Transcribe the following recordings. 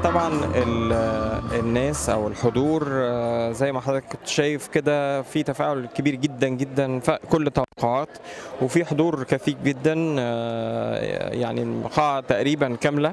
طبعا ال- الناس او الحضور آه، زي ما حضرتك كنت شايف كده في تفاعل كبير جدا جدا فوق كل التوقعات وفي حضور كثيف جدا آه، يعني القاعة تقريبا كاملة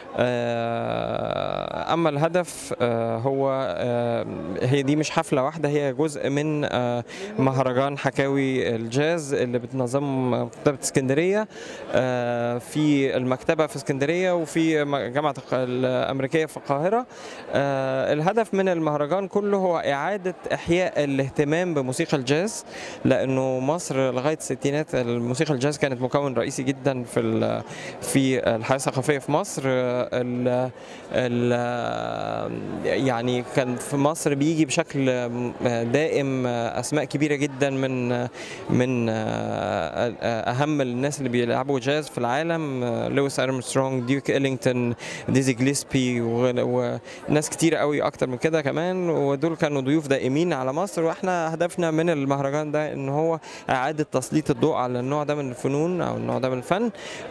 آه، اما الهدف آه، هو آه، هي دي مش حفله واحده هي جزء من آه، مهرجان حكاوي الجاز اللي بتنظمه مكتبه اسكندريه آه، في المكتبه في اسكندريه وفي م- جامعه الق- الامريكيه في القاهره آه، الهدف من المهرجان كله هو اعاده احياء الاهتمام بموسيقى الجاز لانه مصر لغايه الستينات الموسيقى الجاز كانت مكون رئيسي جدا في ال- في الحياه الثقافيه في مصر آه، ال ال يعني كان في مصر بيجي بشكل دائم اسماء كبيره جدا من من اهم الناس اللي بيلعبوا جاز في العالم لويس ارمسترونج ديوك إلينغتون ديزي جليسبي و- وناس كتير قوي اكتر من كده كمان ودول كانوا ضيوف دائمين على مصر واحنا هدفنا من المهرجان ده ان هو اعاده تسليط الضوء على النوع ده من الفنون او النوع ده من الفن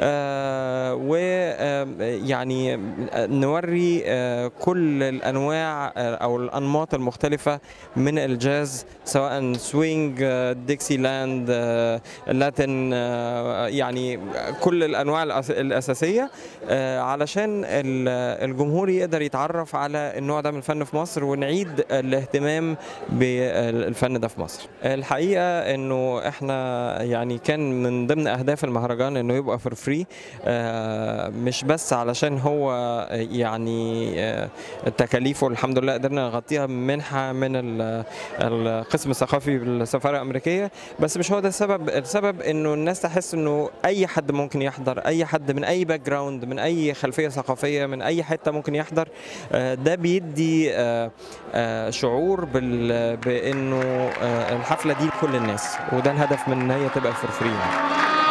ويعني نوري آه، كل الانواع آه، او الانماط المختلفه من الجاز سواء سوينج آه، ديكسي لاند آه، لاتن آه، يعني كل الانواع الأس- الاساسيه آه، علشان ال- الجمهور يقدر يتعرف على النوع ده من الفن في مصر ونعيد الاهتمام بالفن ده في مصر الحقيقه انه احنا يعني كان من ضمن اهداف المهرجان انه يبقى فور فري مش بس علشان هو يعني آه، تكاليفه الحمد لله قدرنا نغطيها منحه من ال- القسم الثقافي بالسفاره الامريكيه بس مش هو ده السبب السبب انه الناس تحس انه اي حد ممكن يحضر اي حد من اي باك جراوند من اي خلفيه ثقافيه من اي حته ممكن يحضر آه، ده بيدي آه، آه، شعور بال- بانه آه، الحفله دي لكل الناس وده الهدف من ان هي تبقى فور فري